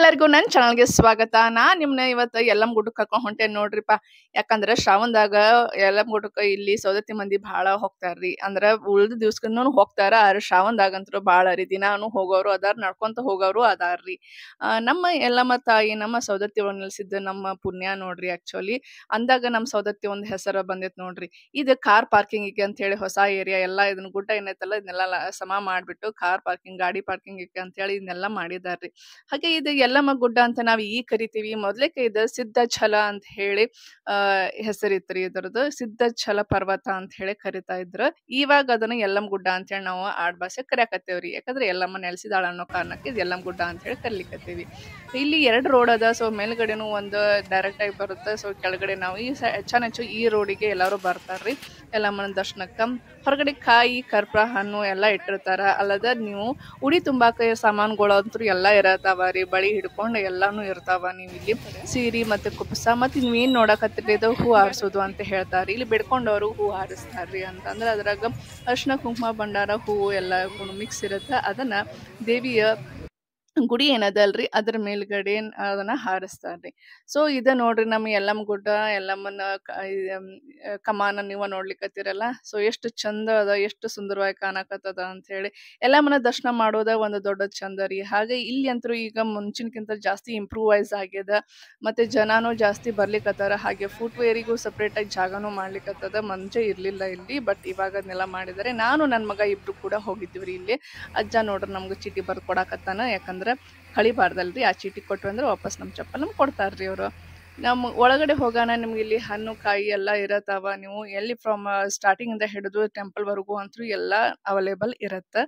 ಎಲ್ಲರಿಗೂ ನನ್ನ ಚಾನಲ್ಗೆ ಸ್ವಾಗತ ನಾನ್ ನಿಮ್ನ ಇವತ್ತು ಯಲ್ಲಮ್ಮ ಗುಡ್ಡಕ್ಕೆ ಕರ್ಕೊಂಡ್ ಹೊಂಟೇನ್ ನೋಡ್ರಿಪ್ಪ ಯಾಕಂದ್ರ ಶ್ರಾವಣದಾಗ ಯಲ್ಲಮ್ಮ ಗುಡ್ಡಕ್ಕೆ ಇಲ್ಲಿ ಸೌದತ್ತಿ ಮಂದಿ ಬಹಳ ಹೋಗ್ತಾರ್ರಿ ಅಂದ್ರ ಉಳ್ದ ದಿವ್ಸಕ್ಕೂ ಹೋಗ್ತಾರ ಆದ್ರೆ ಶ್ರಾವಣದಾಗಂತೂ ಭಾಳ ರೀ ದಿನಾನು ಹೋಗೋರು ಅದಾರ ನಡ್ಕೊಂತ ಹೋಗೋರು ಅದಾರ್ರಿ ಆ, ನಮ್ಮ ಯಲ್ಲಮ್ಮ ತಾಯಿ ನಮ್ಮ ಸೌದತ್ತಿ ಒಳಗ್ ನೆಲೆಸಿದ್ದ ನಮ್ಮ ಪುಣ್ಯ ನೋಡ್ರಿ ಆಕ್ಚುಲಿ ಅಂದಾಗ ನಮ್ಮ ಸೌದತ್ತಿ ಒಂದ್ ಹೆಸರು ಬಂದೈತ್ ನೋಡ್ರಿ ಇದು ಕಾರ್ ಪಾರ್ಕಿಂಗ್ ಅಂತ ಹೇಳಿ ಹೊಸ ಏರಿಯಾ ಎಲ್ಲ ಇದನ್ನ ಗುಡ್ಡ ಏನೈತಲ್ಲ ಇದನ್ನೆಲ್ಲ ಲ- ಸಮ ಮಾಡ್ಬಿಟ್ಟು ಕಾರ್ ಪಾರ್ಕಿಂಗ್ ಗಾಡಿ ಪಾರ್ಕಿಂಗ್ ಅಂತ ಹೇಳಿ ಇದನ್ನೆಲ್ಲ ಮಾಡಿದಾರ್ರಿ ಹಾಗೆ ಇದು ಯಲ್ಲಮ್ಮ ಗುಡ್ಡ ಅಂತ ನಾವ್ ಈಗ ಕರಿತೀವಿ ಮೊದ್ಲೇಕೆ ಇದು ಸಿದ್ಧ ಛಲ ಅಂತ ಹೇಳಿ ಆ ಹೆಸರಿತ್ರಿ ಇದ್ರದ್ದು ಸಿದ್ಧ ಛಲ ಪರ್ವತ ಅಂತ ಹೇಳಿ ಕರಿತಾ ಇದ್ರು ಇವಾಗ ಅದನ್ನ ಯಲ್ಲಮ್ಮ ಗುಡ್ಡ ಅಂತ ಹೇಳಿ ನಾವು ಆಡ್ ಭಾಷೆ ಕರಿಯಾಕತ್ತೇವ್ರಿ ಯಾಕಂದ್ರೆ ಯಲ್ಲಮ್ಮ ನೆಲೆಸಿದಾಳ ಅನ್ನೋ ಕಾರಣಕ್ಕೆ ಇದು ಯಲ್ಲಮ್ಮ ಗುಡ್ಡ ಅಂತ ಹೇಳಿ ಕರಿಲಿಕತ್ತೀವಿ ಇಲ್ಲಿ ಎರಡು ರೋಡ್ ಅದ ಸೊ ಮೇಲ್ಗಡೆನು ಒಂದು ಡೈರೆಕ್ಟ್ ಆಗಿ ಬರುತ್ತೆ ಸೊ ಕೆಳಗಡೆ ನಾವು ಈ ಸ- ಹೆಚ್ಚಾನೆಚ್ಚು ಈ ರೋಡಿಗೆ ಎಲ್ಲರೂ ಬರ್ತಾರ್ರಿ ಯಲ್ಲಮ್ಮನ ದರ್ಶನಕ್ಕ ಹೊರಗಡೆ ಕಾಯಿ ಕರ್ಪೂರ ಹಣ್ಣು ಎಲ್ಲ ಇಟ್ಟಿರ್ತಾರ ಅಲ್ಲದ ನೀವು ಉಡಿ ತುಂಬಾಕ ಸಾಮಾನುಗಳು ಅಂತೂ ಎಲ್ಲ ಇರತಾವ ರೀ ಬಳಿ ಹಿಡ್ಕೊಂಡು ಎಲ್ಲಾನು ಇರ್ತಾವ ನೀವು ಇಲ್ಲಿ ಸೀರಿ ಮತ್ತೆ ಕುಪ್ಸ ಮತ್ತೆ ನೀವೇನ್ ನೋಡಕತ್ತಿರಿ ಇದು ಹೂ ಆರಿಸೋದು ಅಂತ ಹೇಳ್ತಾರ ಇಲ್ಲಿ ಬೆಡ್ಕೊಂಡವರು ಹೂ ಆರಿಸ್ತಾರ್ರಿ ಅಂತಂದ್ರೆ ಅದ್ರಾಗ ಅರ್ಶಿನ ಕುಂಕುಮ ಭಂಡಾರ ಹೂವು ಎಲ್ಲ ಮಿಕ್ಸ್ ಇರುತ್ತೆ ಅದನ್ನ ದೇವಿಯ ಗುಡಿ ಏನದಲ್ರಿ ಅದ್ರ ಮೇಲ್ಗಡೆ ಅದನ್ನ ಹಾರಿಸ್ತಾರ್ರಿ ಸೊ ಇದ ನೋಡ್ರಿ ನಮ್ಮ ಯಲ್ಲಮ್ಮ ಗುಡ್ಡ ಯಲ್ಲಮ್ಮನ ಕ- ಇದ್, ಮ್, ಆ, ಕಮಾನ ನೀವ ನೋಡ್ಲಿಕತ್ತೀರಲ್ಲ ಸೊ ಎಷ್ಟು ಚಂದ ಅದ ಎಷ್ಟು ಸುಂದರವಾಗಿ ಕಾಣಕತ್ತದ ಅಂತ ಹೇಳಿ ಯಲ್ಲಮ್ಮನ ದರ್ಶನ ಮಾಡೋದ ಒಂದು ದೊಡ್ಡ ಚಂದ ರೀ ಹಾಗೆ ಇಲ್ಲಿ ಅಂತೂ ಈಗ ಮುಂಚಿನಕ್ಕಿಂತ ಜಾಸ್ತಿ ಇಂಪ್ರೂವೈಸ್ ಆಗ್ಯದ ಮತ್ತೆ ಜನನೂ ಜಾಸ್ತಿ ಬರ್ಲಿಕತ್ತಾರ ಹಾಗೆ ಫುಟ್ ವೇರಿಗೂ ಸಪ್ರೇಟ್ ಆಗಿ ಜಾಗನೂ ಮಾಡ್ಲಿಕತ್ತದ ಮುಂಚೆ ಇರ್ಲಿಲ್ಲ ಇಲ್ಲಿ ಬಟ್ ಇವಾಗ ಅದನ್ನೆಲ್ಲ ಮಾಡಿದ್ದಾರೆ ನಾನು ನನ್ನ ಮಗ ಇಬ್ರು ಕೂಡ ಹೋಗಿದ್ವಿ ಇಲ್ಲಿ ಅಜ್ಜ ನೋಡ್ರಿ ನಮ್ಗೆ ಚೀಟಿ ಬರ್ದು ಕೊಡಾಕತ್ತಾನ ಯಾಕಂದ್ರೆ ಕಳಿಬಾರ್ದಲ್ರಿ ಆ ಚೀಟಿ ಕೊಟ್ವಿ ಅಂದ್ರೆ ವಾಪಸ್ ನಮ್ಮ ಚಪ್ಪಲ್ ನಮ್ಗೆ ಕೊಡ್ತಾರ್ರಿ ಅವರು ನಮ್ಮ ಒಳಗಡೆ ಹೋಗೋಣ ನಿಮ್ಗೆ ಇಲ್ಲಿ ಹಣ್ಣು ಕಾಯಿ ಎಲ್ಲ ಇರತ್ತಾವ ನೀವು ಎಲ್ಲಿ ಫ್ರಮ್ ಸ್ಟಾರ್ಟಿಂಗ್ ಇಂದ ಹಿಡಿದು ಟೆಂಪಲ್ ವರೆಗೂ ಅಂತೂ ಎಲ್ಲ ಅವೈಲೇಬಲ್ ಇರತ್ತೆ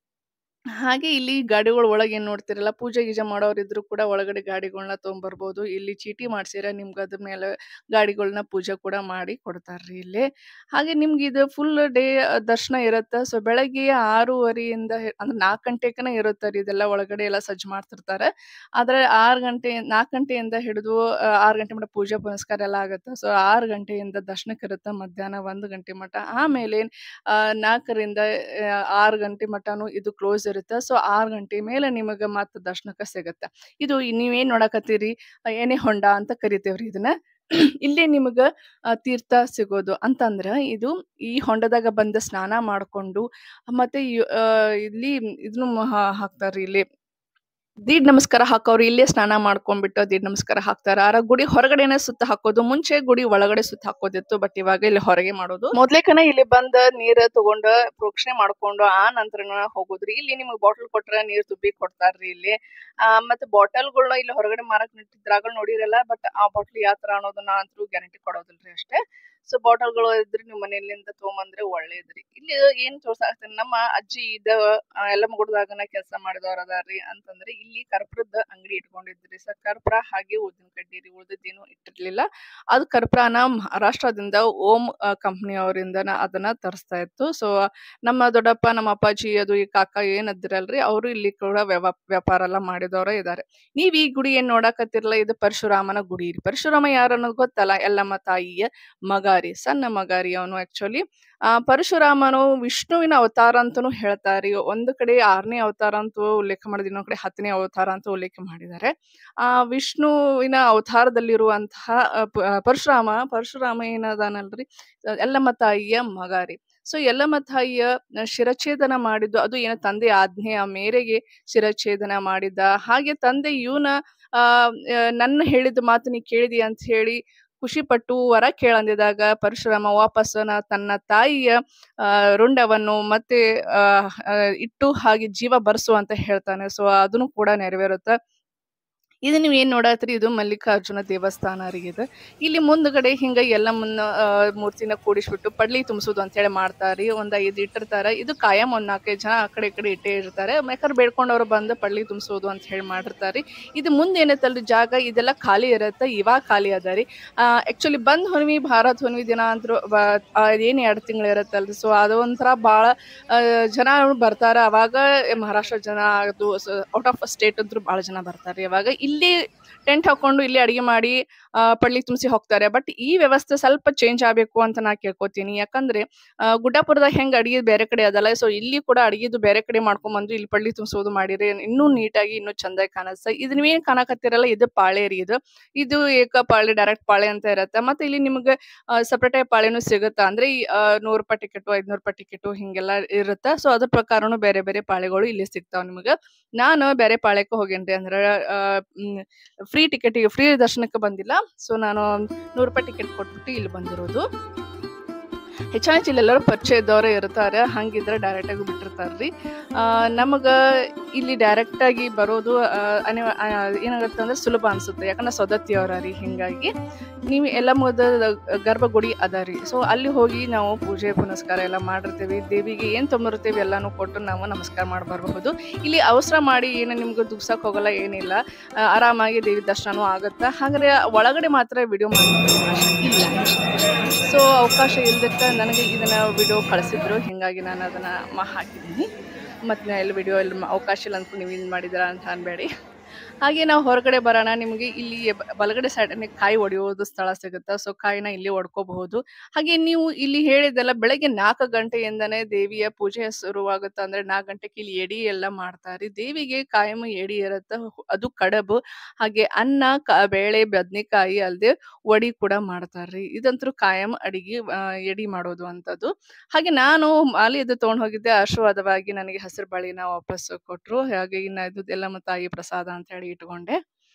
ಹಾಗೆ ಇಲ್ಲಿ ಗಾಡಿಗಳ ಒಳಗೆ ಏನ್ ನೋಡ್ತಿರಲ್ಲ ಪೂಜೆ ಗೀಜೆ ಮಾಡೋರು ಇದ್ರು ಕೂಡ ಒಳಗಡೆ ಗಾಡಿಗಳನ್ನ ತೊಗೊಂಬರ್ಬೋದು ಇಲ್ಲಿ ಚೀಟಿ ಮಾಡ್ಸಿರ ನಿಮ್ಗೆ ಅದ್ರ ಮೇಲೆ ಗಾಡಿಗಳನ್ನ ಪೂಜೆ ಕೂಡ ಮಾಡಿ ಕೊಡ್ತಾರ್ರಿ ಇಲ್ಲಿ ಹಾಗೆ ನಿಮ್ಗೆ ಇದು ಫುಲ್ ಡೇ ದರ್ಶನ ಇರುತ್ತೆ ಸೊ ಬೆಳಗ್ಗೆ ಆರೂವರೆಯಿಂದ ಹಿ- ಅಂದ್ರೆ ನಾಲ್ಕು ಗಂಟೆಕನ ಇರುತ್ತೆ ರೀ ಇದೆಲ್ಲ ಒಳಗಡೆ ಎಲ್ಲ ಸಜ್ಜು ಮಾಡ್ತಿರ್ತಾರೆ ಆದ್ರೆ ಆರು ಗಂಟೆ ನಾಲ್ಕು ಗಂಟೆಯಿಂದ ಹಿಡಿದು ಆರು ಗಂಟೆ ಮಟ್ಟ ಪೂಜೆ ಪುನಸ್ಕಾರ ಎಲ್ಲ ಆಗುತ್ತೆ ಸೊ ಆರು ಗಂಟೆಯಿಂದ ದರ್ಶನಕ್ಕೆ ಇರುತ್ತೆ ಮಧ್ಯಾಹ್ನ ಒಂದು ಗಂಟೆ ಮಟ್ಟ ಆಮೇಲೆ ಆ, ನಾಲ್ಕರಿಂದ ಆ, ಆರು ಗಂಟೆ ಮಟನು ಇದು ಕ್ಲೋಸ್ ಇರುತ್ತೆ ಸೊ ಆರು ಗಂಟೆ ಮೇಲೆ ನಿಮಗೆ ಮತ್ತೆ ದರ್ಶನಕ್ಕೆ ಸಿಗುತ್ತೆ ಇದು ನೀವೇನ್ ನೋಡಕತ್ತೀರಿ ಆ, ಎಣ್ಣೆ ಹೊಂಡ ಅಂತ ಕರಿತೇವ್ರಿ ಇದನ್ನ ಇಲ್ಲೇ ನಿಮಗ ಆ, ತೀರ್ಥ ಸಿಗೋದು ಅಂತಂದ್ರ ಇದು ಈ ಹೊಂಡದಾಗ ಬಂದ ಸ್ನಾನ ಮಾಡ್ಕೊಂಡು ಮತ್ತೆ ಇವ್- ಆ, ಇಲ್ಲಿ ಇದನ್ನು ಹಾಕ್ತಾರ್ರಿ ಇಲ್ಲಿ ದೀಡ್ ನಮಸ್ಕಾರ ಹಾಕೋರು ಇಲ್ಲೇ ಸ್ನಾನ ಮಾಡ್ಕೊಂಡ್ಬಿಟ್ಟು ದೀಡ್ ನಮಸ್ಕಾರ ಹಾಕ್ತಾರ ಆರ ಗುಡಿ ಹೊರಗಡೆನೆ ಸುತ್ತ ಹಾಕೋದು ಮುಂಚೆ ಗುಡಿ ಒಳಗಡೆ ಸುತ್ತ ಹಾಕೋದಿತ್ತು ಬಟ್ ಇವಾಗ ಇಲ್ಲಿ ಹೊರಗೆ ಮಾಡೋದು ಮೊದ್ಲೇಕನ ಇಲ್ಲಿ ಬಂದ ನೀರ್ ತಗೊಂಡ ಪ್ರೋಕ್ಷಣೆ ಮಾಡ್ಕೊಂಡು ಆ ನಂತರ ಹೋಗೋದ್ರಿ ಇಲ್ಲಿ ನಿಮ್ಗೆ ಬಾಟಲ್ ಕೊಟ್ರ ನೀರ್ ತುಂಬಿ ಕೊಡ್ತಾರ್ರಿ ಇಲ್ಲಿ ಆ ಮತ್ತೆ ಬಾಟಲ್ಗಳನ್ನ ಇಲ್ಲಿ ಹೊರಗಡೆ ಮಾರಕ್ ನಿಂತಿದ್ರಾಗ ನೋಡಿರಲ್ಲ ಬಟ್ ಆ ಬಾಟಲ್ ಯಾವ ತರ ಅನ್ನೋದನ್ನ ಅಂತೂ ಗ್ಯಾರಂಟಿ ಕೊಡೋದಿಲ್ರಿ ಅಷ್ಟೇ ಸೊ ಬಾಟಲ್ಗಳು ಇದ್ರೆ ನೀವು ಮನೆಯಲ್ಲಿಂದ ತಗೊಂಬಂದ್ರೆ ಒಳ್ಳೇದ್ರಿ ಇಲ್ಲಿ ಏನ್ ತೋರ್ಸಾಕ್ತೇನೆ ನಮ್ಮ ಅಜ್ಜಿ ಇದ ಎಲ್ಲಮ್ಮ ಗುಡ್ದಾಗನ ಕೆಲಸ ಮಾಡಿದವ್ರ ಅದಾರ್ರಿ ಅಂತಂದ್ರೆ ಇಲ್ಲಿ ಕರ್ಪೂರದ ಅಂಗಡಿ ಇಟ್ಕೊಂಡಿದ್ರಿ ಸರ್ ಕರ್ಪೂರ ಹಾಗೆ ಉದ್ದಿನ ಕಡ್ಡಿ ರೀ ಉಳ್ದದ್ದೇನು ಇಟ್ಟಿರ್ಲಿಲ್ಲ ಅದು ಕರ್ಪೂರನ ಮಹಾರಾಷ್ಟ್ರದಿಂದ ಓಂ ಕಂಪ್ನಿ ಅವರಿಂದ ಅದನ್ನ ತರಿಸ್ತಾ ಇತ್ತು ಸೊ ನಮ್ಮ ದೊಡ್ಡಪ್ಪ ನಮ್ಮ ಅಪ್ಪಾಜಿ ಅದು ಈ ಕಾಕ ಏನ್ ಅದಿರಲ್ರಿ ಅವರು ಇಲ್ಲಿ ಕೂಡ ವ್ಯವ ವ್ಯಾಪಾರ ಎಲ್ಲ ಮಾಡಿದವರ ಇದಾರೆ ನೀವ್ ಈ ಗುಡಿ ಏನ್ ನೋಡಕತ್ತಿರಲ್ಲ ಇದು ಪರಶುರಾಮನ ಗುಡಿ ರೀ ಪರಶುರಾಮ ಯಾರು ಅನ್ನೋದು ಗೊತ್ತಲ್ಲ ಎಲ್ಲಮ್ಮ ತಾಯಿಯ ಮಗಾರಿ ಸಣ್ಣ ಮಗಾರಿ ಅವನು ಆಕ್ಚುಲಿ ಆ ಪರಶುರಾಮನು ವಿಷ್ಣುವಿನ ಅವತಾರ ಅಂತಾನೂ ಹೇಳ್ತಾರೆ ಒಂದು ಕಡೆ ಆರನೇ ಅವತಾರ ಅಂತೂ ಉಲ್ಲೇಖ ಮಾಡಿದ ಇನ್ನೊಂದ್ ಕಡೆ ಹತ್ತನೇ ಅವತಾರ ಅಂತ ಉಲ್ಲೇಖ ಮಾಡಿದ್ದಾರೆ ಆ ವಿಷ್ಣುವಿನ ಅವತಾರದಲ್ಲಿರುವಂತಹ ಆ, ಪ- ಆ, ಪರಶುರಾಮ ಪರಶುರಾಮ ಏನದಾನಲ್ರಿ ಎಲ್ಲಮ್ಮ ತಾಯಿಯ ಮಗಾರಿ ಸೊ ಎಲ್ಲಮ್ಮ ತಾಯಿಯ ಶಿರಛೇದನ ಮಾಡಿದ್ದು ಅದು ಏನು ತಂದೆ ಆಜ್ಞೆಯ ಮೇರೆಗೆ ಶಿರಛೇದನ ಮಾಡಿದ್ದ ಹಾಗೆ ತಂದೆ ಇವನ ಆ ಆ, ನನ್ನ ಹೇಳಿದ ಮಾತು ನೀ ಕೇಳಿದಿ ಅಂತ ಹೇಳಿ ಖುಷಿ ಪಟ್ಟು ವರ ಕೇಳಂದಿದಾಗ ಪರಶುರಾಮ ವಾಪಸ್ ನ- ತನ್ನ ತಾಯಿಯ ಆ, ರುಂಡವನ್ನು ಮತ್ತೆ ಆ, ಆ, ಇಟ್ಟು ಹಾಗೆ ಜೀವ ಬರ್ಸು ಅಂತ ಹೇಳ್ತಾನೆ ಸೊ ಅದನ್ನು ಕೂಡ ನೆರವೇರುತ್ತೆ ಇದು ನೀವು ಏನ್ ನೋಡತ್ರಿ ಇದು ಮಲ್ಲಿಕಾರ್ಜುನ ದೇವಸ್ಥಾನ ರೀ ಇದು ಇಲ್ಲಿ ಮುಂದ್ಗಡೆ ಹಿಂಗ ಎಲ್ಲಮ್ಮನ್ನ ಆ, ಮೂರ್ತಿನ ಕೂಡಿಸ್ಬಿಟ್ಟು ಪಡ್ಲಿ ತುಂಬಿಸೋದು ಅಂತ ಹೇಳಿ ಮಾಡ್ತಾರಿ ಒಂದ್ ಐದು ಇಟ್ಟಿರ್ತಾರ ಇದು ಕಾಯಂ ಒಂದ್ ನಾಲ್ಕೈದು ಜನ ಆ ಕಡೆ ಈ ಕಡೆ ಇಟ್ಟೇ ಇರ್ತಾರೆ ಬೇಕಾದ್ರೆ ಬೇಡ್ಕೊಂಡವ್ರು ಬಂದು ಪಡ್ಲಿ ತುಂಬಿಸೋದು ಅಂತ ಹೇಳಿ ಮಾಡಿರ್ತಾರಿ ಇದು ಮುಂದೆ ಏನೈತಲ್ರಿ ಜಾಗ ಇದೆಲ್ಲ ಖಾಲಿ ಇರುತ್ತೆ ಇವಾಗ ಖಾಲಿ ಅದ ರೀ ಆಕ್ಚುಲಿ ಬಂದ್ ಹುಣ್ಣಿಮೆ ಭಾರತ್ ಹುಣ್ಣಿಮೆ ದಿನ ಅಂದ್ರು ಏನ್ ಎರಡು ತಿಂಗಳು ಇರತ್ತಲ್ರಿ ಸೊ ಅದು ಒಂಥರ ಭಾಳ ಜನ ಬರ್ತಾರ ಅವಾಗ ಮಹಾರಾಷ್ಟ್ರ ಜನ ಅದು ಔಟ್ ಆಫ್ ಸ್ಟೇಟ್ ಅಂತೂ ಭಾಳ ಜನ ಬರ್ತಾರೆ ಅವಾಗ ಇಲ್ಲಿ ಟೆಂಟ್ ಹಾಕೊಂಡು ಇಲ್ಲಿ ಅಡಿಗೆ ಮಾಡಿ ಆ, ಪಳ್ಳಿ ತುಂಬಿಸಿ ಹೋಗ್ತಾರೆ ಬಟ್ ಈ ವ್ಯವಸ್ಥೆ ಸ್ವಲ್ಪ ಚೇಂಜ್ ಆಗ್ಬೇಕು ಅಂತ ನಾ ಕೇಳ್ಕೊತೀನಿ ಯಾಕಂದ್ರೆ ಆ, ಗುಡ್ಡಾಪುರದಾಗ ಹೆಂಗ್ ಅಡಿಗೆ ಬೇರೆ ಕಡೆ ಅದಲ್ಲ ಸೊ ಇಲ್ಲಿ ಕೂಡ ಅಡಿಗೆದು ಬೇರೆ ಕಡೆ ಮಾಡ್ಕೊಂಡ್ ಬಂದು ಇಲ್ಲಿ ಪಳ್ಳಿ ತುಂಬಿಸೋದು ಮಾಡಿರಿ ಇನ್ನೂ ನೀಟಾಗಿ ಇನ್ನೂ ಚಂದಾಗಿ ಕಾಣಿಸ್ತಾ ಇದು ನೀವೇನ್ ಕಾಣಕತ್ತಿರಲ್ಲ ಇದು ಪಾಳೆ ರೀ ಇದು ಇದು ಏಕ ಪಾಳೆ ಡೈರೆಕ್ಟ್ ಪಾಳೆ ಅಂತ ಇರತ್ತೆ ಮತ್ತೆ ಇಲ್ಲಿ ನಿಮ್ಗೆ ಸಪ್ರೇಟ್ ಆಗಿ ಪಾಳೆನೂ ಸಿಗುತ್ತಾ ಅಂದ್ರೆ ಈ ನೂರು ರೂಪಾಯಿ ಟಿಕೆಟ್ ಐದ್ನೂರು ರೂಪಾಯಿ ಟಿಕೆಟ್ ಹಿಂಗೆಲ್ಲ ಇರುತ್ತೆ ಸೊ ಅದ್ರ ಪ್ರಕಾರನು ಬೇರೆ ಬೇರೆ ಪಾಳೆಗಳು ಇಲ್ಲಿ ಸಿಗ್ತಾವ ನಿಮ್ಗೆ ನಾನು ಬೇರೆ ಪಾಳ್ಯಕ್ಕೆ ಹೋಗೇನ್ರಿ ಅಂದ್ರೆ ಫ್ರೀ ಟಿಕೆಟ್ ಫ್ರೀ ದರ್ಶನಕ್ಕೆ ಬಂದಿಲ್ಲ ಸೊ ನಾನು ನೂರು ರೂಪಾಯಿ ಟಿಕೆಟ್ ಕೊಟ್ಬಿಟ್ಟು ಇಲ್ಲಿ ಬಂದಿರೋದು ಹೆಚ್ಚಾಗಿ ಇಲ್ಲೆಲ್ಲರೂ ಪರಿಚಯ ಇದ್ದವರೇ ಇರ್ತಾರೆ ಹಂಗಿದ್ರೆ ಡೈರೆಕ್ಟ್ ಆಗಿ ಬಿಟ್ಟಿರ್ತಾರ್ರಿ ಆ, ನಮಗ ಇಲ್ಲಿ ಡೈರೆಕ್ಟ್ ಆಗಿ ಬರೋದು ಆ, ಅನಿವ- ಆ, ಏನಾಗುತ್ತೆ ಅಂದ್ರೆ ಸುಲಭ ಅನ್ಸುತ್ತೆ ಯಾಕಂದ್ರೆ ಸೌದತ್ತಿಯವರ ರೀ ಹಿಂಗಾಗಿ ನೀವು ಎಲ್ಲ ಮುದ ಗರ್ಭಗುಡಿ ಅದ ರೀ ಸೊ ಅಲ್ಲಿ ಹೋಗಿ ನಾವು ಪೂಜೆ ಪುನಸ್ಕಾರ ಎಲ್ಲ ಮಾಡಿರ್ತೀವಿ ದೇವಿಗೆ ಏನ್ ತೊಂಬರ್ತೀವಿ ಎಲ್ಲಾನು ಕೊಟ್ಟು ನಾವು ನಮಸ್ಕಾರ ಮಾಡಿ ಬರಬಹುದು ಇಲ್ಲಿ ಅವಸರ ಮಾಡಿ ಏನು ನಿಮ್ಗೆ ದುಗ್ಸಕ್ ಹೋಗಲ್ಲ ಏನಿಲ್ಲ ಆ, ಆರಾಮಾಗಿ ದೇವಿ ದರ್ಶನನೂ ಆಗುತ್ತೆ ಹಾಗಾದ್ರೆ ಒಳಗಡೆ ಮಾತ್ರ ವಿಡಿಯೋ ಮಾಡೋಕ್ಕೆ ಅವಕಾಶ ಇಲ್ಲ ಸೊ ಅವಕಾಶ ಇಲ್ದಕ್ಕೆ ನನಗೆ ಇದನ್ನ ವಿಡಿಯೋ ಕಳಿಸಿದ್ರು ಹಿಂಗಾಗಿ ನಾನು ಅದನ್ನ ಮಾ ಹಾಕಿದ್ದೀನಿ ಮತ್ತು ನಾ ಎಲ್ಲಿ ವಿಡಿಯೋ ಎಲ್ಲಿ ಅವಕಾಶ ಇಲ್ಲ ಅಂದ್ಕೊಂಡು ನೀವು ಇದು ಮಾಡಿದ್ದೀರಾ ಅಂತ ಅನ್ಬೇಡಿ ಹಾಗೆ ನಾವು ಹೊರಗಡೆ ಬರೋಣ ನಿಮಗೆ ಇಲ್ಲಿ ಬ- ಬಲಗಡೆ ಸೈಡಲ್ಲಿ ಕಾಯಿ ಒಡೆಯೋದು ಸ್ಥಳ ಸಿಗುತ್ತೆ ಸೊ ಕಾಯಿನ ಇಲ್ಲಿ ಒಡ್ಕೋಬಹುದು ಹಾಗೆ ನೀವು ಇಲ್ಲಿ ಹೇಳಿದೆಲ್ಲ ಬೆಳಗ್ಗೆ ನಾಲ್ಕು ಗಂಟೆಯಿಂದನೇ ದೇವಿಯ ಪೂಜೆ ಶುರುವಾಗುತ್ತೆ ಅಂದ್ರೆ ನಾಲ್ಕು ಗಂಟೆಗೆ ಇಲ್ಲಿ ಎಡಿ ಎಲ್ಲ ಮಾಡ್ತಾರೆ ದೇವಿಗೆ ಕಾಯಂ ಎಡಿ ಇರುತ್ತೆ ಹು- ಅದು ಕಡಬು ಹಾಗೆ ಅನ್ನ ಕ ಬೇಳೆ ಬದ್ನಿಕಾಯಿ ಅಲ್ಲದೆ ವಡಿ ಕೂಡ ಮಾಡ್ತಾರ್ರಿ ಇದಂತೂ ಕಾಯಂ ಅಡಿಗೆ ಆ, ಎಡಿ ಮಾಡೋದು ಅಂತದ್ದು ಹಾಗೆ ನಾನು ಅಲ್ಲಿ ಇದು ತೊಗೊಂಡು ಹೋಗಿದ್ದೆ ಆಶೀರ್ವಾದವಾಗಿ ನನಗೆ ಹಸಿರು ಬಳಿನ ವಾಪಸ್ ಕೊಟ್ರು ಹಾಗೆ ಇನ್ನ ಇದು ಎಲ್ಲಮ್ಮ ತಾಯಿ ಪ್ರಸಾದ ಅಂತ ಹೇಳಿ ಇಟ್ಕೊಂಡೆ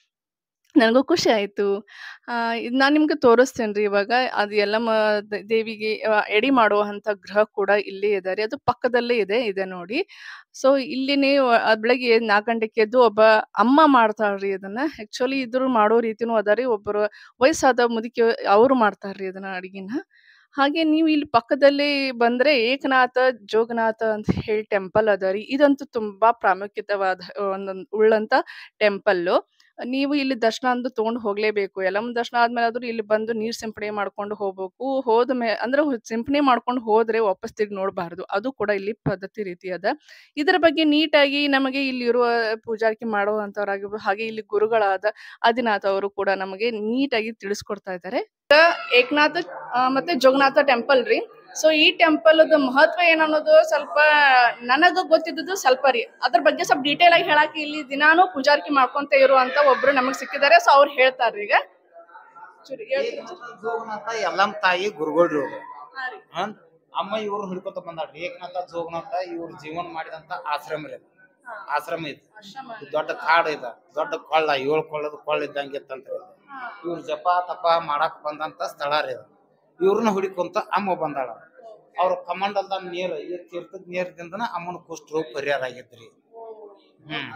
ನನಗೂ ಖುಷಿ ಆಯ್ತು ಆ, ಇದ್ ನಾನ್ ನಿಮ್ಗೆ ತೋರಿಸ್ತೇನ್ರಿ ಇವಾಗ ಅದು ಎಲ್ಲಮ್ಮ ದ- ದೇವಿಗೆ ಆ, ಎಡಿ ಮಾಡುವಂತ ಗೃಹ ಕೂಡ ಇಲ್ಲೇ ಇದೆ ರೀ ಅದು ಪಕ್ಕದಲ್ಲೇ ಇದೆ ಇದೆ ನೋಡಿ ಸೊ ಇಲ್ಲಿನೇ ವ- ಆ ಬೆಳಗ್ಗೆ ನಾಲ್ಕು ಗಂಟೆಗೆ ಎದ್ದು ಒಬ್ಬ ಅಮ್ಮ ಮಾಡ್ತಾಳ್ರಿ ಇದನ್ನ ಆಕ್ಚುಲಿ ಇದ್ರ ಮಾಡೋ ರೀತಿನೂ ಅದ ರೀ ಒಬ್ಬರು ವಯಸ್ಸಾದ ಮುದುಕಿ ಅವರು ಮಾಡ್ತಾರ್ರಿ ಇದನ್ನ ಅಡಿಗೆನ ಹಾಗೆ ನೀವು ಇಲ್ಲಿ ಪಕ್ಕದಲ್ಲಿ ಬಂದ್ರೆ ಏಕನಾಥ ಜೋಗನಾಥ ಅಂತ ಹೇಳಿ ಟೆಂಪಲ್ ಅದ ರೀ ಇದಂತೂ ತುಂಬಾ ಪ್ರಾಮುಖ್ಯತವಾದ ಒಂದೊಂದು ಉಳ್ಳಂತ ಟೆಂಪಲ್ಲು ನೀವು ಇಲ್ಲಿ ದರ್ಶನ ಅಂದು ತಗೊಂಡು ಹೋಗ್ಲೇಬೇಕು ಎಲ್ಲಮ್ಮ ದರ್ಶನ ಆದ್ಮೇಲೆ ಆದ್ರೂ ಇಲ್ಲಿ ಬಂದು ನೀರ್ ಸಿಂಪಡಣೆ ಮಾಡ್ಕೊಂಡು ಹೋಗ್ಬೇಕು ಹೋದ ಮೇ ಅಂದ್ರೆ ಹೊ- ಸಿಂಪಡಣೆ ಮಾಡ್ಕೊಂಡು ಹೋದ್ರೆ ವಾಪಸ್ ತಿರ್ಗಿ ನೋಡಬಾರ್ದು ಅದು ಕೂಡ ಇಲ್ಲಿ ಪದ್ಧತಿ ರೀತಿ ಅದ ಇದರ ಬಗ್ಗೆ ನೀಟಾಗಿ ನಮಗೆ ಇಲ್ಲಿ ಇರುವ ಪೂಜಾರಿಕೆ ಮಾಡುವಂತವರಾಗಿರ್ಬೋದು ಹಾಗೆ ಇಲ್ಲಿ ಗುರುಗಳಾದ ಆದಿನಾಥ್ ಅವರು ಕೂಡ ನಮಗೆ ನೀಟಾಗಿ ತಿಳಿಸ್ಕೊಡ್ತಾ ಇದ್ದಾರೆ ಏಕನಾಥ ಆ, ಮತ್ತೆ ಜೋಗನಾಥ ಟೆಂಪಲ್ ರೀ ಸೊ ಈ ಟೆಂಪಲ್ ಮಹತ್ವ ಏನನ್ನೋದು ಸ್ವಲ್ಪ ನನಗ ಗೊತ್ತಿದ್ದು ಸ್ವಲ್ಪ ರೀ ಅದ್ರ ಬಗ್ಗೆ ಸ್ವಲ್ಪ ಡೀಟೇಲ್ ಆಗಿ ಹೇಳಾಕ ಇಲ್ಲಿ ದಿನಾನು ಪೂಜಾರಿಕೆ ಮಾಡ್ಕೊಂತ ಇರುವಂತ ಒಬ್ರು ನಮಗ್ ಸಿಕ್ಕಿದ್ದಾರೆ ಸೊ ಅವ್ರು ಹೇಳ್ತಾರ್ರಿ ಈಗ ಚೂರಿ ಹೇಳ್ತೀರಾ ಚೂರಿ? ಜೋಗನಾಥ ಎಲ್ಲಮ್ಮ ತಾಯಿ ಗುರುಗಳ್ರಿ ಇವ್ರು ಹಾ ರೀ. ಹ್ಮ್? ಅಮ್ಮ ಇವ್ರು ಹಿಡ್ಕೊತ ಬಂದಾಳ್ರಿ ಏಕನಾಥ ಜೋಗನಾಥ ಇವ್ರು ಜೀವನ ಮಾಡಿದಂತ ಆಶ್ರಮ ರೀ ಅದು. ಹಾ. ಆಶ್ರಮ ಇದು ಆಶ್ರಮ ಇದು ದೊಡ್ಡ ಕಾಡು ಇದ ದೊಡ್ಡ ಕೊಳ್ಳ ಏಳು ಕೊಳ್ಳದ ಕೊಳ್ಳ ಇದ್ದಂಗೆ ಇತ್ತಂತ್ರಿ ಇದು ಹಾ. ಇವ್ರು ಜಪ ತಪ ಮಾಡಕ್ ಬಂದಂತ ಸ್ಥಳ ರೀ ಇದು ಇವ್ರನ್ನ ಹುಡಿಕೊಂತ ಅಮ್ಮ ಬಂದಾಳ ಅವ್ರ ಕಮಂಡಲ್ದ ನೀರ್ ಈ ತೀರ್ಥದ ನೀರ್ದಿಂದನ ಅಮ್ಮನ ಕುಷ್ಠ ಪರಿಹಾರ ಆಗೈತ್ರಿ ಹ್ಮ್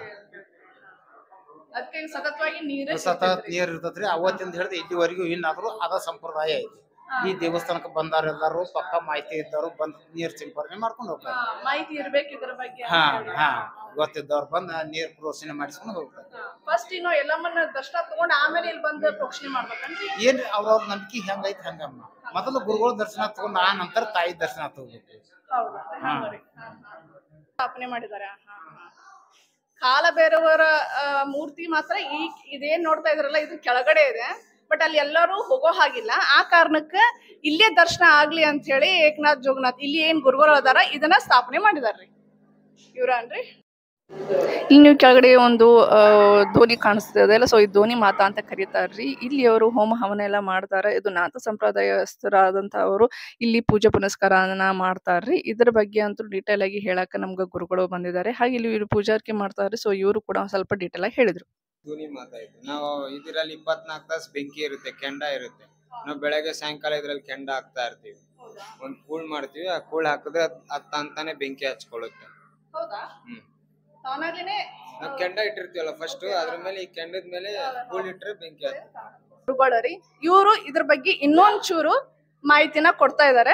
ಅದಕ್ಕೆ ಸತತವಾಗಿ ನೀರೇ ಸತತ ನೀರ್ ಇರ್ತೈತ್ರಿ ಅವತ್ತಿಂದ ಹಿಡಿದು ಇಲ್ಲಿವರೆಗೂ ಇನ್ನಾದ್ರೂ ಅದ ಸಂಪ್ರದಾಯ ಐತಿ ಈ ದೇವಸ್ಥಾನಕ್ಕೆ ಬಂದಾರೆಲ್ಲರೂ ಪಕ್ಕ ಮಾಹಿತಿ ಇದ್ದವರು ಬಂದ್ ನೀರ್ ಸಿಂಪರಣೆ ಮಾಡ್ಕೊಂಡು ಹೋಗ್ತಾರೆ ಹಾ, ಮಾಹಿತಿ ಇರ್ಬೇಕು ಇದ್ರ ಬಗ್ಗೆ ಹಾ ಹಾ ಗೊತ್ತಿದ್ದವ್ರು ಬಂದ್ ನೀರ್ ಪ್ರೋಷಣೆ ಮಾಡಿಸ್ಕೊಂಡು ಹೋಗ್ತಾರೆ ಫಸ್ಟ್ ಇನ್ನು ಎಲ್ಲಮ್ಮನ್ನ ದರ್ಶನ ತಗೊಂಡ್ ಆಮೇಲೆ ಇಲ್ಲಿ ಬಂದು ಪ್ರೋಕ್ಷಣೆ ಮಾಡ್ಬೇಕನ್ರಿ ಏನ್ ಅವ್ರವ್ರ ನಂಬಿಕೆ ಹೆಂಗೈತಿ ಹಂಗಮ್ಮ ಮೊದಲು ಗುರುಗಳ ದರ್ಶನ ತಗೊಂಡ್ ಆ ನಂತರ ತಾಯಿ ದರ್ಶನ ತಗೋಬೇಕು ಹೌದಾ ಹಾ. ಹಂಗಾರಿ. ಹಾ, ಹಾ. ಸ್ಥಾಪನೆ ಮಾಡಿದ್ದಾರೆ ಹಾ, ಹಾ. ಕಾಲ ಭೈರವರ ಆ, ಮೂರ್ತಿ ಮಾತ್ರ ಈ ಇದೇನ್ ನೋಡ್ತಾ ಇದ್ರಲ್ಲ ಇದು ಕೆಳಗಡೆ ಇದೆ ಬಟ್ ಅಲ್ಲಿ ಎಲ್ಲರೂ ಹೋಗೋ ಹಾಗಿಲ್ಲ ಆ ಕಾರಣಕ್ಕೆ ಇಲ್ಲೇ ದರ್ಶನ ಆಗ್ಲಿ ಅಂತ ಹೇಳಿ ಏಕನಾಥ್ ಜೋಗನಾಥ್ ಇಲ್ಲಿ ಏನ್ ಗುರುಗಳು ಅದಾರ ಇದನ್ನ ಸ್ಥಾಪನೆ ಮಾಡಿದಾರ್ರಿ ಇವ್ರನ್ರಿ ಇಲ್ಲಿ ನೀವು ಕೆಳಗಡೆ ಒಂದು ಆ, ಧೋನಿ ಕಾಣಿಸ್ತದೆ ಅದೆಲ್ಲ ಸೊ ಈ ಧೋನಿ ಮಾತಾ ಅಂತ ಕರೀತಾರ್ರಿ ಇಲ್ಲಿ ಅವರು ಹೋಮ ಹವನ ಎಲ್ಲ ಮಾಡ್ತಾರೆ ಇದು ನಾಥ ಸಂಪ್ರದಾಯಸ್ಥರಾದಂತ ಅವರು ಇಲ್ಲಿ ಪೂಜೆ ಪುನಸ್ಕಾರನ ಮಾಡ್ತಾರ್ರಿ ಇದ್ರ ಬಗ್ಗೆ ಅಂತೂ ಡೀಟೇಲ್ ಆಗಿ ಹೇಳಕ ನಮ್ಗೆ ಗುರುಗಳು ಬಂದಿದ್ದಾರೆ ಹಾಗೆ ಇಲ್ಲಿ ಇವ್ರು ಪೂಜಾರಿಕೆ ಮಾಡ್ತಾರೆ ಸೊ ಇವರು ಕೂಡ ಒಂದ್ ಸ್ವಲ್ಪ ಡೀಟೇಲ್ ಆಗಿ ಹೇಳಿದ್ರು ಧ್ವನಿ ಮಾತಾಯ್ತು ನಾವು ಇದರಲ್ಲಿ ಇಪ್ಪತ್ನಾಲ್ಕು ತಾಸು ಬೆಂಕಿ ಇರುತ್ತೆ ಕೆಂಡ ಇರುತ್ತೆ ನಾವು ಬೆಳಗ್ಗೆ ಸಾಯಂಕಾಲ ಇದ್ರಲ್ಲಿ ಕೆಂಡ ಹಾಕ್ತಾ ಇರ್ತೀವಿ ಒಂದ್ ಕೂಳ್ ಮಾಡ್ತೀವಿ ಆ ಕೂಳ್ ಹಾಕಿದ್ರೆ ಅದ್ ಅದ್ ತಂತಾನೆ ಬೆಂಕಿ ಹಚ್ಕೊಳ್ಳುತ್ತೆ ಹೌದಾ ಹ್ಮ್ ತಾನಾಗ್ಲೇನೆ ನಾವು ಕೆಂಡ ಇಟ್ಟಿರ್ತೀವಲ್ಲ ಫಸ್ಟ್ ಅದ್ರ ಮೇಲೆ ಈ ಕೆಂಡದ ಮೇಲೆ ಕೂಳ್ ಇಟ್ರೆ ಬೆಂಕಿ ಹಚ್ಚುತ್ತೆ ಗುರುಗಳರಿ ಇವರು ಇದ್ರ ಬಗ್ಗೆ ಇನ್ನೊಂಚೂರು ಮಾಹಿತಿನ ಕೊಡ್ತಾ ಇದ್ದಾರೆ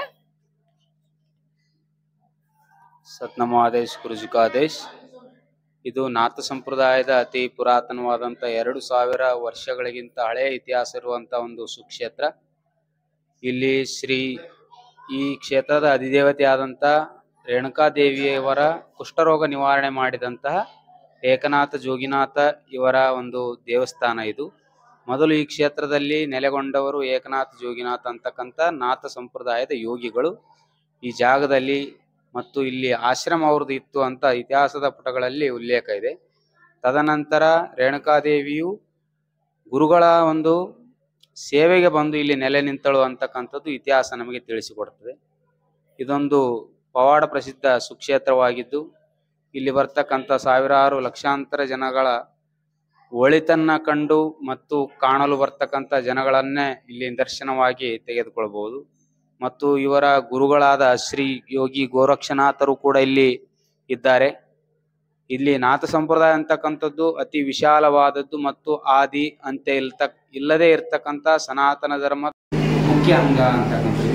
ಸತ್ನಮೋ ಆದೇಶ್ ಗುರುಜಿ ಕಾ ಆದೇಶ್ ಇದು ನಾಥ ಸಂಪ್ರದಾಯದ ಅತಿ ಪುರಾತನವಾದಂತ ಎರಡು ಸಾವಿರ ವರ್ಷಗಳಿಗಿಂತ ಹಳೆಯ ಇತಿಹಾಸ ಇರುವಂತ ಒಂದು ಸುಕ್ಷೇತ್ರ ಇಲ್ಲಿ ಶ್ರೀ ಈ ಕ್ಷೇತ್ರದ ಅಧಿದೇವತೆ ಆದಂತ ರೇಣುಕಾದೇವಿಯವರ ಕುಷ್ಠರೋಗ ನಿವಾರಣೆ ಮಾಡಿದಂತಹ ಏಕನಾಥ ಜೋಗಿನಾಥ ಇವರ ಒಂದು ದೇವಸ್ಥಾನ ಇದು ಮೊದಲು ಈ ಕ್ಷೇತ್ರದಲ್ಲಿ ನೆಲೆಗೊಂಡವರು ಏಕನಾಥ ಜೋಗಿನಾಥ ಅಂತಕ್ಕಂಥ ನಾಥ ಸಂಪ್ರದಾಯದ ಯೋಗಿಗಳು ಈ ಜಾಗದಲ್ಲಿ ಮತ್ತು ಇಲ್ಲಿ ಆಶ್ರಮ ಅವ್ರದ್ದು ಇತ್ತು ಅಂತ ಇತಿಹಾಸದ ಪುಟಗಳಲ್ಲಿ ಉಲ್ಲೇಖ ಇದೆ ತದನಂತರ ರೇಣುಕಾದೇವಿಯು ಗುರುಗಳ ಒಂದು ಸೇವೆಗೆ ಬಂದು ಇಲ್ಲಿ ನೆಲೆ ನಿಂತಳು ಅಂತಕ್ಕಂಥದ್ದು ಇತಿಹಾಸ ನಮಗೆ ತಿಳಿಸಿಕೊಡ್ತದೆ ಇದೊಂದು ಪವಾಡ ಪ್ರಸಿದ್ಧ ಸುಕ್ಷೇತ್ರವಾಗಿದ್ದು ಇಲ್ಲಿ ಬರ್ತಕ್ಕಂಥ ಸಾವಿರಾರು ಲಕ್ಷಾಂತರ ಜನಗಳ ಒಳಿತನ್ನ ಕಂಡು ಮತ್ತು ಕಾಣಲು ಬರ್ತಕ್ಕಂಥ ಜನಗಳನ್ನೇ ಇಲ್ಲಿ ದರ್ಶನವಾಗಿ ತೆಗೆದುಕೊಳ್ಬಹುದು ಮತ್ತು ಇವರ ಗುರುಗಳಾದ ಶ್ರೀ ಯೋಗಿ ಗೋರಕ್ಷನಾಥರು ಕೂಡ ಇಲ್ಲಿ ಇದ್ದಾರೆ ಇಲ್ಲಿ ನಾಥ ಸಂಪ್ರದಾಯ ಅಂತಕ್ಕಂಥದ್ದು ಅತಿ ವಿಶಾಲವಾದದ್ದು ಮತ್ತು ಆದಿ ಅಂತ್ಯ ಇಲ್ತಕ್ ಇಲ್ಲದೆ ಇರ್ತಕ್ಕಂಥ ಸನಾತನ ಧರ್ಮ ಮುಖ್ಯ ಅಂಗ ಅಂತಕ್ಕಂಥದ್ದು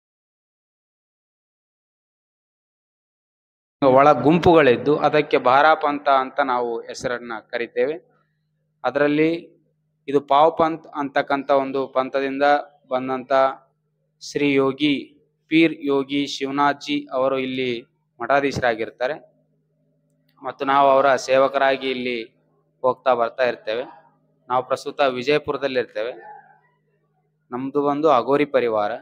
ಒಳ ಗುಂಪುಗಳಿದ್ದು ಅದಕ್ಕೆ ಭಾರಾಪಂಥ ಅಂತ ನಾವು ಹೆಸರನ್ನ ಕರಿತೇವೆ ಅದರಲ್ಲಿ ಇದು ಪಾವ್ ಪಂತ್ ಅಂತಕ್ಕಂಥ ಒಂದು ಪಂಥದಿಂದ ಬಂದಂತ ಶ್ರೀ ಯೋಗಿ ಪೀರ್ ಯೋಗಿ ಶಿವನಾಥ್ಜಿ ಅವರು ಇಲ್ಲಿ ಮಠಾಧೀಶರಾಗಿರ್ತಾರೆ ಮತ್ತು ನಾವು ಅವರ ಸೇವಕರಾಗಿ ಇಲ್ಲಿ ಹೋಗ್ತಾ ಬರ್ತಾ ಇರ್ತೇವೆ ನಾವು ಪ್ರಸ್ತುತ ವಿಜಯಪುರದಲ್ಲಿ ಇರ್ತೇವೆ ನಮ್ದು ಬಂದು ಅಗೋರಿ ಪರಿವಾರ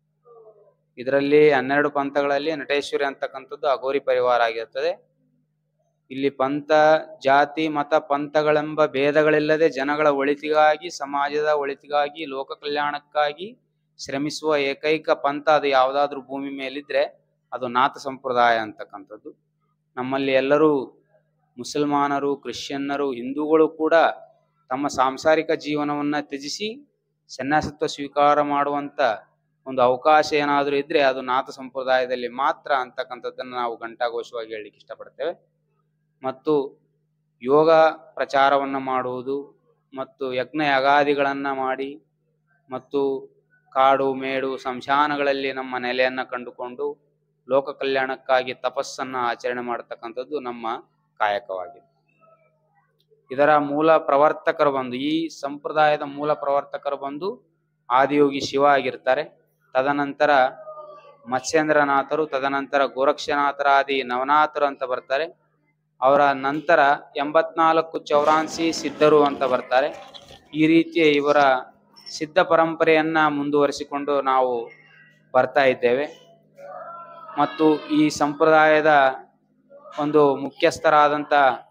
ಇದರಲ್ಲಿ ಹನ್ನೆರಡು ಪಂಥಗಳಲ್ಲಿ ನಟೇಶ್ವರಿ ಅಂತಕ್ಕಂಥದ್ದು ಅಗೋರಿ ಪರಿವಾರ ಆಗಿರ್ತದೆ ಇಲ್ಲಿ ಪಂಥ ಜಾತಿ ಮತ ಪಂಥಗಳೆಂಬ ಭೇದಗಳಿಲ್ಲದೆ ಜನಗಳ ಒಳಿತಿಗಾಗಿ ಸಮಾಜದ ಒಳಿತಿಗಾಗಿ ಲೋಕ ಕಲ್ಯಾಣಕ್ಕಾಗಿ ಶ್ರಮಿಸುವ ಏಕೈಕ ಪಂಥ ಅದು ಯಾವುದಾದ್ರೂ ಭೂಮಿ ಮೇಲಿದ್ರೆ ಅದು ನಾಥ ಸಂಪ್ರದಾಯ ಅಂತಕ್ಕಂಥದ್ದು ನಮ್ಮಲ್ಲಿ ಎಲ್ಲರೂ ಮುಸಲ್ಮಾನರು ಕ್ರಿಶ್ಚಿಯನ್ನರು ಹಿಂದೂಗಳು ಕೂಡ ತಮ್ಮ ಸಾಂಸಾರಿಕ ಜೀವನವನ್ನ ತ್ಯಜಿಸಿ ಸನ್ಯಾಸತ್ವ ಸ್ವೀಕಾರ ಮಾಡುವಂತ ಒಂದು ಅವಕಾಶ ಏನಾದರೂ ಇದ್ರೆ ಅದು ನಾಥ ಸಂಪ್ರದಾಯದಲ್ಲಿ ಮಾತ್ರ ಅಂತಕ್ಕಂಥದ್ದನ್ನು ನಾವು ಘಂಟಾಘೋಷವಾಗಿ ಹೇಳಲಿಕ್ಕೆ ಇಷ್ಟಪಡ್ತೇವೆ ಮತ್ತು ಯೋಗ ಪ್ರಚಾರವನ್ನು ಮಾಡುವುದು ಮತ್ತು ಯಜ್ಞ ಯಗಾದಿಗಳನ್ನು ಮಾಡಿ ಮತ್ತು ಕಾಡು ಮೇಡು ಸಂಶಾನಗಳಲ್ಲಿ ನಮ್ಮ ನೆಲೆಯನ್ನು ಕಂಡುಕೊಂಡು ಲೋಕ ಕಲ್ಯಾಣಕ್ಕಾಗಿ ತಪಸ್ಸನ್ನು ಆಚರಣೆ ಮಾಡತಕ್ಕಂಥದ್ದು ನಮ್ಮ ಕಾಯಕವಾಗಿದೆ ಇದರ ಮೂಲ ಪ್ರವರ್ತಕರು ಬಂದು ಈ ಸಂಪ್ರದಾಯದ ಮೂಲ ಪ್ರವರ್ತಕರು ಬಂದು ಆದಿಯೋಗಿ ಶಿವ ಆಗಿರ್ತಾರೆ ತದನಂತರ ಮತ್ಸ್ಯೇಂದ್ರನಾಥರು ತದನಂತರ ಗೋರಕ್ಷನಾಥರಾದಿ ನವನಾಥರು ಅಂತ ಬರ್ತಾರೆ ಅವರ ನಂತರ ಎಂಬತ್ನಾಲ್ಕು ಚೌರಾನ್ಸಿ ಸಿದ್ಧರು ಅಂತ ಬರ್ತಾರೆ ಈ ರೀತಿಯ ಇವರ ಸಿದ್ಧ ಪರಂಪರೆಯನ್ನ ಮುಂದುವರಿಸಿಕೊಂಡು ನಾವು ಬರ್ತಾ ಇದ್ದೇವೆ ಮತ್ತು ಈ ಸಂಪ್ರದಾಯದ ಒಂದು ಮುಖ್ಯಸ್ಥರಾದಂಥ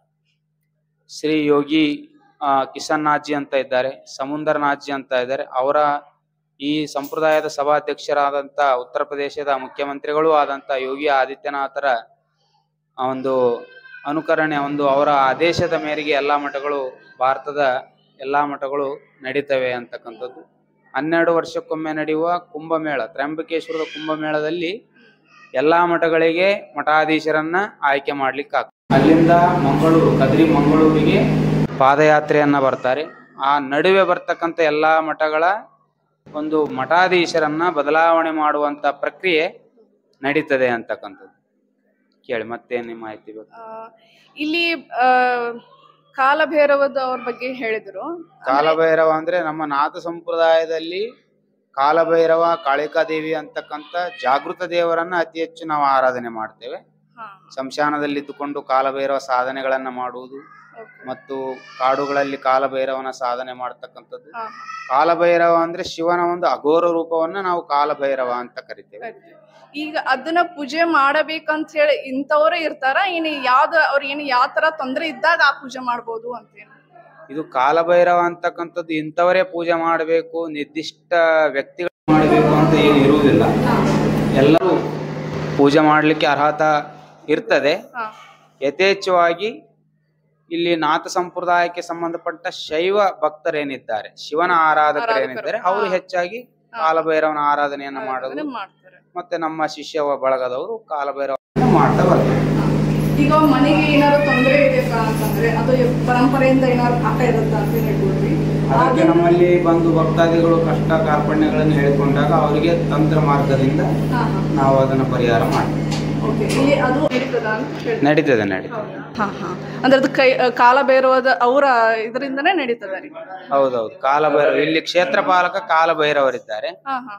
ಶ್ರೀ ಯೋಗಿ ಆ, ಕಿಸನ್ನಾಥ್ಜಿ ಅಂತ ಇದ್ದಾರೆ ಸಮುಂದರನಾಥ್ಜಿ ಅಂತ ಇದ್ದಾರೆ ಅವರ ಈ ಸಂಪ್ರದಾಯದ ಸಭಾಧ್ಯಕ್ಷರಾದಂಥ ಉತ್ತರ ಪ್ರದೇಶದ ಮುಖ್ಯಮಂತ್ರಿಗಳು ಆದಂಥ ಯೋಗಿ ಆದಿತ್ಯನಾಥರ ಆ ಒಂದು ಅನುಕರಣೆ ಒಂದು ಅವರ ಆದೇಶದ ಮೇರೆಗೆ ಎಲ್ಲ ಮಠಗಳು ಭಾರತದ ಎಲ್ಲ ಮಠಗಳು ನಡೀತವೆ ಅಂತಕ್ಕಂಥದ್ದು ಹನ್ನೆರಡು ವರ್ಷಕ್ಕೊಮ್ಮೆ ನಡೆಯುವ ಕುಂಭಮೇಳ ತ್ರ್ಯಂಬಕೇಶ್ವರದ ಕುಂಭಮೇಳದಲ್ಲಿ ಎಲ್ಲಾ ಮಠಗಳಿಗೆ ಮಠಾಧೀಶರನ್ನ ಆಯ್ಕೆ ಮಾಡ್ಲಿಕ್ಕೆ ಆಗ್ತದೆ ಅಲ್ಲಿಂದ ಮಂಗಳೂರು ಕದ್ರಿ ಮಂಗಳೂರಿಗೆ ಪಾದಯಾತ್ರೆಯನ್ನ ಬರ್ತಾರೆ ಆ ನಡುವೆ ಬರ್ತಕ್ಕಂಥ ಎಲ್ಲಾ ಮಠಗಳ ಒಂದು ಮಠಾಧೀಶರನ್ನ ಬದಲಾವಣೆ ಮಾಡುವಂತ ಪ್ರಕ್ರಿಯೆ ನಡೀತದೆ ಅಂತಕ್ಕಂಥದ್ದು ಕೇಳಿ ಮತ್ತೇನು ಮಾಹಿತಿ ಬೇಕು ಆ, ಇಲ್ಲಿ ಆ, ಕಾಲಭೈರವದ ಅವ್ರ ಬಗ್ಗೆ ಹೇಳಿದ್ರು ಕಾಲಭೈರವ ಅಂದ್ರೆ ನಮ್ಮ ನಾಥ ಸಂಪ್ರದಾಯದಲ್ಲಿ ಕಾಲಭೈರವ ಕಾಳಿಕಾದೇವಿ ಅಂತಕ್ಕಂಥ ಜಾಗೃತ ದೇವರನ್ನ ಅತಿ ಹೆಚ್ಚು ನಾವು ಆರಾಧನೆ ಮಾಡ್ತೇವೆ ಹಾ, ಸಂಶಾನದಲ್ಲಿ ಇದ್ದುಕೊಂಡು ಕಾಲಭೈರವ ಸಾಧನೆಗಳನ್ನ ಮಾಡುವುದು okay. ಮತ್ತು ಕಾಡುಗಳಲ್ಲಿ ಕಾಲಭೈರವನ ಸಾಧನೆ ಮಾಡ್ತಕ್ಕಂಥದ್ದು ಹಾ, ಕಾಲಭೈರವ ಅಂದ್ರೆ ಶಿವನ ಒಂದು ಅಘೋರ ರೂಪವನ್ನ ನಾವು ಕಾಲಭೈರವ ಅಂತ ಕರಿತೇವೆ correct. ಈಗ ಅದನ್ನ ಪೂಜೆ ಮಾಡಬೇಕಂತ ಹೇಳಿ ಇಂಥವ್ರೇ ಇರ್ತಾರ ಇನ್ನು ಯಾವ್ದ ಅವ್ರ ಏನು ಯಾವ ತರ ತೊಂದ್ರೆ ಇದ್ದಾಗ ಆ ಪೂಜೆ ಮಾಡ್ಬೋದು ಅಂತೇನು ಇದು ಕಾಲಭೈರವ ಅಂತಕ್ಕಂಥದ್ದು ಇಂಥವರೇ ಪೂಜೆ ಮಾಡಬೇಕು ನಿರ್ದಿಷ್ಟ ವ್ಯಕ್ತಿಗಳು ಮಾಡಬೇಕು ಅಂತ ಏನು ಇರುವುದಿಲ್ಲ ಎಲ್ಲರೂ ಪೂಜೆ ಮಾಡಲಿಕ್ಕೆ ಅರ್ಹತಾ ಇರ್ತದೆ ಹಾ ಯಥೇಚ್ಛವಾಗಿ ಇಲ್ಲಿ ನಾಥ ಸಂಪ್ರದಾಯಕ್ಕೆ ಸಂಬಂಧಪಟ್ಟ ಶೈವ ಭಕ್ತರೇನಿದ್ದಾರೆ ಶಿವನ ಆರಾಧಕರೇನಿದ್ದಾರೆ ಆರಾಧಕರು, ಅವರು ಹಾ. ಹೆಚ್ಚಾಗಿ ಹಾ. ಕಾಲಭೈರವನ ಆರಾಧನೆಯನ್ನ ಮಾಡೋದು ಅದನ್ನ ಮಾಡ್ತಾರೆ ಮತ್ತೆ ನಮ್ಮ ಶಿಷ್ಯ ಬಳಗದವರು ಕಾಲಭೈರವ ಮಾಡ್ತಾ ಬರ್ತಾರೆ ಈಗ ಮನೆಗೆ ಏನಾದ್ರು ತೊಂದರೆ ಇದೆಯಾ ಅಂತಂದ್ರೆ ಅದು ಪರಂಪರೆಯಿಂದ ಏನಾದ್ರು ಪಾಠ ಇರುತ್ತಾ ಅಂತ ಹೇಳ್ಬೋದ್ರಿ ಅದಕ್ಕೆ ನಮ್ಮಲ್ಲಿ ಬಂದು ಭಕ್ತಾದಿಗಳು ಕಷ್ಟ ಕಾರ್ಪಣ್ಯಗಳನ್ನು ಹೇಳಿಕೊಂಡಾಗ ಅವರಿಗೆ ತಂತ್ರ ಮಾರ್ಗದಿಂದ ಹಾ ಹಾ ನಾವು ಅದನ್ನು ಪರಿಹಾರ ಮಾಡ್ತೀವಿ ಓಕೆ ಇಲ್ಲಿ ಅದು ನಡೀತದ ಅಂತ ಹೇಳಿ ನಡೀತದೆ ನಡೀತದೆ ಹಾ ಹಾ ಅಂದ್ರೆ ಅದು ಕೈ ಕಾಲ ಬೇರುವುದ ಅವರ ಇದರಿಂದನೇ ನಡೀತದ ರೀ ಹೌದೌದು ಕಾಲಭೈರವ ಇಲ್ಲಿ ಕ್ಷೇತ್ರ ಪಾಲಕ ಕಾಲಭೈರವರಿದ್ದಾರೆ ಹಾ ಹಾ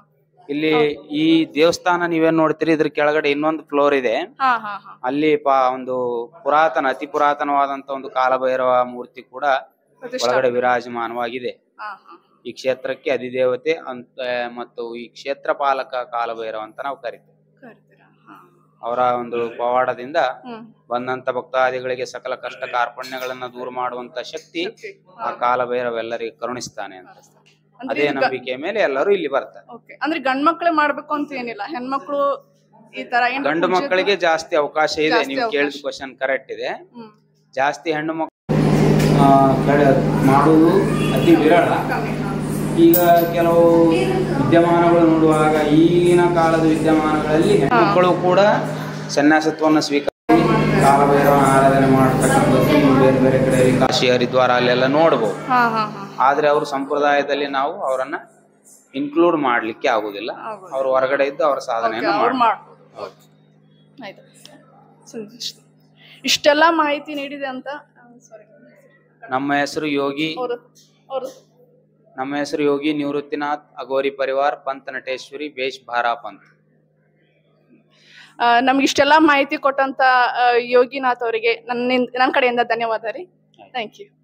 ಇಲ್ಲಿ ಈ ದೇವಸ್ಥಾನ ನೀವೇನ್ ನೋಡ್ತೀರಿ ಇದ್ರ ಕೆಳಗಡೆ ಇನ್ನೊಂದು ಫ್ಲೋರ್ ಇದೆ ಹಾ ಹಾ ಹಾ ಅಲ್ಲಿ ಪಾ ಒಂದು ಪುರಾತನ ಅತಿ ಪುರಾತನವಾದಂತ ಒಂದು ಕಾಲಭೈರವ ಮೂರ್ತಿ ಕೂಡ ಪ್ರತಿಷ್ಠಾಪನೆ. ಒಳಗಡೆ ವಿರಾಜಮಾನವಾಗಿದೆ ಹಾ ಹಾ ಈ ಕ್ಷೇತ್ರಕ್ಕೆ ಅಧಿದೇವತೆ ಅಂತ ಮತ್ತು ಈ ಕ್ಷೇತ್ರ ಪಾಲಕ ಕಾಲಭೈರವ ಅಂತ ನಾವು ಕರಿತೀವಿ ಕರಿತೀರಾ? ಹಾ. ಅವರ ಒಂದು ಪವಾಡದಿಂದ ಹ್ಮ್ ಬಂದಂತ ಭಕ್ತಾದಿಗಳಿಗೆ ಸಕಲ ಕಷ್ಟ ಕಾರ್ಪಣ್ಯಗಳನ್ನ ದೂರ ಮಾಡುವಂತ ಶಕ್ತಿ ಆ ಕಾಲಭೈರವ ಎಲ್ಲರಿಗೆ ಕರುಣಿಸ್ತಾನೆ ಅಂತ ಅಂದ್ರೆ ಅದೇ ಈಗ- ನಂಬಿಕೆ ಮೇಲೆ ಎಲ್ಲರೂ ಇಲ್ಲಿ ಬರ್ತಾರೆ ಓಕೆ ಅಂದ್ರೆ ಗಂಡ್ ಮಕ್ಳೇ ಮಾಡ್ಬೇಕು ಅಂತ ಏನಿಲ್ಲ ಹೆಣ್ಮಕ್ಳು ಈ ತರ ಏನ್ ಗಂಡು ಪೂಜೆ- ಮಕ್ಕಳಿಗೆ ಜಾಸ್ತಿ ಅವಕಾಶ ಇದೆ ಜಾಸ್ತಿ ನೀವು ಅವಕಾಶ. ಕೇಳಿದ ಕ್ವಶನ್ ಕರೆಕ್ಟ್ ಇದೆ ಹ್ಮ್. ಜಾಸ್ತಿ ಹೆಣ್ಣು ಮಕ್ಕಳು ಮಾಡುವುದು ಅತಿ ವಿರಳ ಈಗ ಕೆಲವು ವಿದ್ಯಮಾನಗಳು ನೋಡುವಾಗ ಈಗಿನ ಕಾಲದ ವಿದ್ಯಮಾನಗಳಲ್ಲಿ ಹೆಣ್ಮಕ್ಕಳು ಕೂಡ ಸನ್ಯಾಸತ್ವವನ್ನು ಸ್ವೀಕರಿಸಿ ಕಾಲಭೈರವ ಆರಾಧನೆ ಮಾಡ್ತಕ್ಕಂಥದ್ದು ನೀವು ಬೇರೆ ಬೇರೆ ಕಡೆ ಕಾಶಿ ಹರಿದ್ವಾರ ಅಲ್ಲೆಲ್ಲ ನೋಡ್ಬೋದು ಹಾ ಹಾ ಹಾ ಆದ್ರೆ ಅವ್ರ ಸಂಪ್ರದಾಯದಲ್ಲಿ ನಾವು ಅವರನ್ನ ಇನ್ಕ್ಲೂಡ್ ಮಾಡ್ಲಿಕ್ಕೆ ಆಗುದಿಲ್ಲ ಆಗುದಿಲ್ಲ. ಅವ್ರು ಹೊರಗಡೆ ಇದ್ದು ಅವರ ಸಾಧನೆಯನ್ನು ಅವ್ರು ಮಾಡ್ಬೋದು ಮಾಡ್ಬೋದು ಆಯ್ತು ಸೊ ಇಷ್ಟ್- ಇಷ್ಟೆಲ್ಲ ಮಾಹಿತಿ ನೀಡಿದೆ ಅಂತ ಸಾರಿ ನಮ್ಮ ಹೆಸರು ಯೋಗಿ ಅವರು ಅವರು ನಮ್ಮ ಹೆಸರು ಯೋಗಿ ನಿವೃತ್ತಿನಾಥ್ ಅಗೋರಿ ಪರಿವಾರ್ ಪಂತ್ ನಟೇಶ್ವರಿ ಬೇಷ್ ಭಾರಾ ಪಂತ್ ನಮ್ಗೆ ಇಷ್ಟೆಲ್ಲ ಮಾಹಿತಿ ಕೊಟ್ಟಂತ ಆ, ಯೋಗಿನಾಥ್ ಅವರಿಗೆ ನನ್ನ ನನ್ನ ಕಡೆಯಿಂದ ಧನ್ಯವಾದ ರೀ ಥ್ಯಾಂಕ್ ಯು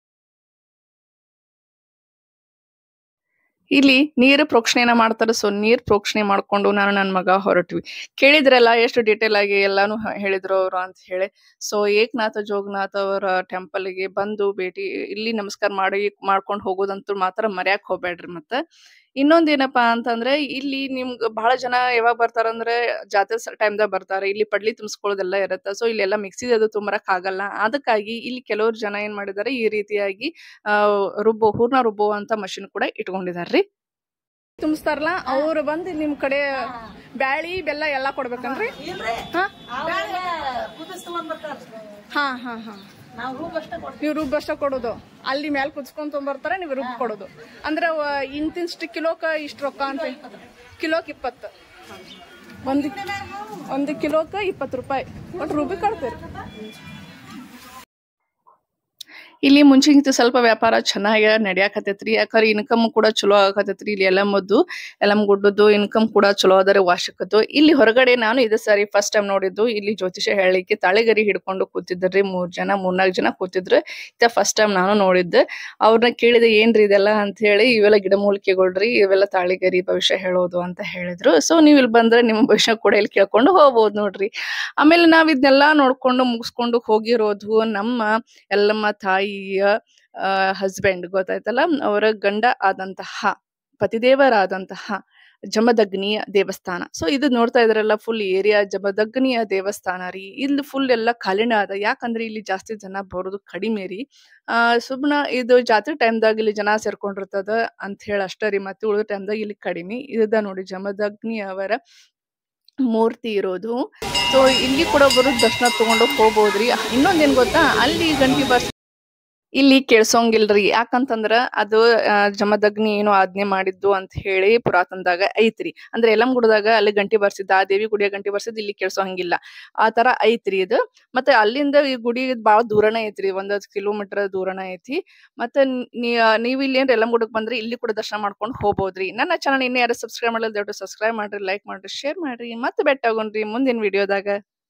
ಇಲ್ಲಿ ನೀರು ಪ್ರೋಕ್ಷಣೆನ ಮಾಡ್ತಾರೆ ಸೊ ನೀರ್ ಪ್ರೋಕ್ಷಣೆ ಮಾಡ್ಕೊಂಡು ನಾನು ನನ್ನ ಮಗ ಹೊರಟ್ವಿ ಕೇಳಿದ್ರಲ್ಲ ಎಷ್ಟು ಡೀಟೇಲ್ ಆಗಿ ಎಲ್ಲಾನು ಹ- ಹೇಳಿದ್ರು ಅವರು ಅಂತ ಹೇಳಿ ಸೊ ಏಕನಾಥ ಜೋಗನಾಥ್ ಅವರ ಟೆಂಪಲ್ ಗೆ ಬಂದು ಭೇಟಿ ಇಲ್ಲಿ ನಮಸ್ಕಾರ ಮಾಡಿ ಮಾಡ್ಕೊಂಡು ಹೋಗೋದಂತೂ ಮಾತ್ರ ಮರ್ಯಾಕ್ ಹೋಗ್ಬೇಡ್ರಿ ಮತ್ತೆ ಇನ್ನೊಂದೇನಪ್ಪಾ ಅಂತಂದ್ರೆ ಇಲ್ಲಿ ನಿಮ್ಗೆ ಬಹಳ ಜನ ಯಾವಾಗ ಬರ್ತಾರಂದ್ರೆ ಜಾತ್ರೆ ಟೈಮ್ದಾಗ ಬರ್ತಾರೆ ಇಲ್ಲಿ ಪಡ್ಲಿ ತುಂಬಿಸ್ಕೊಳ್ಳೋದೆಲ್ಲ ಇರುತ್ತೆ ಸೊ ಇಲ್ಲೆಲ್ಲ ಮಿಕ್ಸಿದ್ ಅದು ತುಂಬರಕ್ ಆಗಲ್ಲ ಅದಕ್ಕಾಗಿ ಇಲ್ಲಿ ಕೆಲವ್ರು ಜನ ಏನ್ ಮಾಡಿದ್ದಾರೆ ಈ ರೀತಿಯಾಗಿ ಆ ರುಬ್ಬೋ ಹೂರ್ಣ ರುಬ್ಬೋ ಅಂತ ಮಷಿನ್ ಕೂಡ ಇಟ್ಕೊಂಡಿದಾರ್ರಿ ತುಂಬಿಸ್ತಾರಲ್ಲ ಅವ್ರು ಬಂದು ನಿಮ್ ಕಡೆ ಬ್ಯಾಳಿ ಬೆಲ್ಲ ಎಲ್ಲಾ ಕೊಡ್ಬೇಕನ್ರಿ ಹಾ ಹಾ ಹಾ ಹಾ ನೀವು ರುಬ್ಬಷ್ಟ ಕೊಡೋದು ಅಲ್ಲಿ ಮೇಲೆ ಕುದಿಸ್ಕೊಂಡ್ ತೊಗೊಂಬರ್ತಾರೆ ನೀವು ರುಬ್ ಕೊಡೋದು ಅಂದ್ರೆ ವ- ಇಂತಿಷ್ಟು ಕಿಲೋಕ ಇಷ್ಟು ರೊಕ್ಕ ಅಂತ ಕಿಲೋಕ್ ಇಪ್ಪತ್ತು ಒಂದು ಒಂದು ಕಿಲೋಕ ಇಪ್ಪತ್ತು ರೂಪಾಯಿ ಒಟ್ಟು ರುಬ್ಬಿ ಕೊಡ್ತೀರಿ ಇಲ್ಲಿ ಮುಂಚಿಗಿಂತ ಸ್ವಲ್ಪ ವ್ಯಾಪಾರ ಚೆನ್ನಾಗಿ ನಡ್ಯಾಕತೈತ್ರಿ ಯಾಕಂದ್ರೆ ಇನ್ಕಮ್ ಕೂಡ ಚಲೋ ಆಗತೈತ್ರಿ ಇಲ್ಲಿ ಎಲ್ಲ ಮದ್ದು ಎಲ್ಲ ಗುಡ್ಡದ್ದು ಇನ್ಕಮ್ ಕೂಡ ಚಲೋ ಅದರ ವಾರ್ಷಿಕದ್ದು ಇಲ್ಲಿ ಹೊರಗಡೆ ನಾನು ಇದೇ ಸಾರಿ ಫಸ್ಟ್ ಟೈಮ್ ನೋಡಿದ್ದು ಇಲ್ಲಿ ಜ್ಯೋತಿಷ ಹೇಳಲಿಕ್ಕೆ ತಾಳೆಗರಿ ಹಿಡ್ಕೊಂಡು ಕೂತಿದ್ರಿ ಮೂರ್ ಜನ ಮೂರ್ನಾಲ್ಕು ಜನ ಕೂತಿದ್ರು ಇದ ಫಸ್ಟ್ ಟೈಮ್ ನಾನು ನೋಡಿದ್ದೆ ಅವ್ರನ್ನ ಕೇಳಿದೆ ಏನ್ರಿ ಇದೆಲ್ಲ ಅಂತ ಹೇಳಿ ಇವೆಲ್ಲ ಗಿಡಮೂಲಿಕೆಗಳ್ರಿ ಇವೆಲ್ಲ ತಾಳಿಗರಿ ಭವಿಷ್ಯ ಹೇಳೋದು ಅಂತ ಹೇಳಿದ್ರು ಸೊ ನೀವು ಇಲ್ಲಿ ಬಂದ್ರೆ ನಿಮ್ಮ ಭವಿಷ್ಯ ಕೂಡ ಇಲ್ಲಿ ಕೇಳ್ಕೊಂಡು ಹೋಗ್ಬೋದು ನೋಡ್ರಿ ಆಮೇಲೆ ನಾವ್ ಇದನ್ನೆಲ್ಲ ನೋಡ್ಕೊಂಡು ಮುಗಿಸ್ಕೊಂಡು ಹೋಗಿರೋದು ನಮ್ಮ ಎಲ್ಲಮ್ಮ ತಾಯಿಯ ಹಸ್ಬೆಂಡ್ ಗೊತ್ತಾಯ್ತಲ್ಲ ಅವರ ಗಂಡ ಆದಂತಹ ಪತಿದೇವರಾದಂತಹ ಜಮದಗ್ನಿಯ ದೇವಸ್ಥಾನ ಸೊ ಇದು ನೋಡ್ತಾ ಇದ್ರಲ್ಲ ಫುಲ್ ಏರಿಯಾ ಜಮದಗ್ನಿಯ ದೇವಸ್ಥಾನ ರೀ ಇಲ್ಲಿ ಫುಲ್ ಎಲ್ಲ ಖಾಲಿನ ಅದ ಯಾಕಂದ್ರೆ ಇಲ್ಲಿ ಜಾಸ್ತಿ ಜನ ಬರೋದು ಕಡಿಮೆ ರೀ ಆ ಸುಮ್ನ ಇದು ಜಾತ್ರೆ ಟೈಮ್ದಾಗ ಇಲ್ಲಿ ಜನ ಸೇರ್ಕೊಂಡಿರ್ತದ ಅಂತ ಹೇಳಿ ಅಷ್ಟೇ ರೀ ಮತ್ತೆ ಉಳಿದ ಟೈಮ್ದಾಗ ಇಲ್ಲಿ ಕಡಿಮೆ ಇದ ನೋಡಿ ಜಮದಗ್ನಿ ಅವರ ಮೂರ್ತಿ ಇರೋದು ಸೊ ಇಲ್ಲಿ ಕೂಡ ಬರೋದು ದರ್ಶನ ತಗೊಂಡು ಹೋಗ್ಬೋದ್ರಿ ಇನ್ನೊಂದೇನ್ ಗೊತ್ತಾ ಅಲ್ಲಿ ಗಂಟಿ ಬರ್ಸ್ ಇಲ್ಲಿ ಕೇಳ್ಸೋಂಗಿಲ್ರಿ ಯಾಕಂತಂದ್ರ ಅದು ಆ, ಜಮದಗ್ನಿ ಏನು ಆಜ್ಞೆ ಮಾಡಿದ್ದು ಅಂತ ಹೇಳಿ ಪುರಾತನದಾಗ ಐತ್ರಿ ಅಂದ್ರೆ ಯಲ್ಲಮ್ಮಗುಡ್ದಾಗ ಅಲ್ಲಿ ಗಂಟಿ ಬರ್ಸಿದ್ದ ಆ ದೇವಿ ಗುಡಿಯ ಗಂಟಿ ಬರ್ಸಿದ್ ಇಲ್ಲಿ ಕೇಳ್ಸೋಂಗಿಲ್ಲ ಆ ತರ ಐತ್ರಿ ಇದು ಮತ್ತೆ ಅಲ್ಲಿಂದ ಈ ಗುಡಿ ಬಾಳ ದೂರನೇ ಐತ್ರಿ ಒಂದ್ ಕಿಲೋಮೀಟರ್ ದೂರನೇ ಐತಿ ಮತ್ತೆ ನೀ- ನೀವ್ ಇಲ್ಲಿ ಏನ್ರ ಯಲ್ಲಮ್ಮಗುಡ್ಡಕ್ ಬಂದ್ರೆ ಇಲ್ಲಿ ಕೂಡ ದರ್ಶನ ಮಾಡ್ಕೊಂಡು ಹೋಗ್ಬೋದ್ರಿ ನನ್ನ ಚಾನಲ್ ಇನ್ನೂ ಯಾರು ಸಬ್ಸ್ಕ್ರೈಬ್ ಮಾಡಲ್ಲ ದಯವಿಟ್ಟು ಸಬ್ಸ್ಕ್ರೈಬ್ ಮಾಡ್ರಿ ಲೈಕ್ ಮಾಡ್ರಿ ಶೇರ್ ಮಾಡ್ರಿ ಮತ್ತೆ ಬೆಟ್ಟ ಆಗೋಣ್ರಿ ಮುಂದಿನ ವಿಡಿಯೋದಾಗ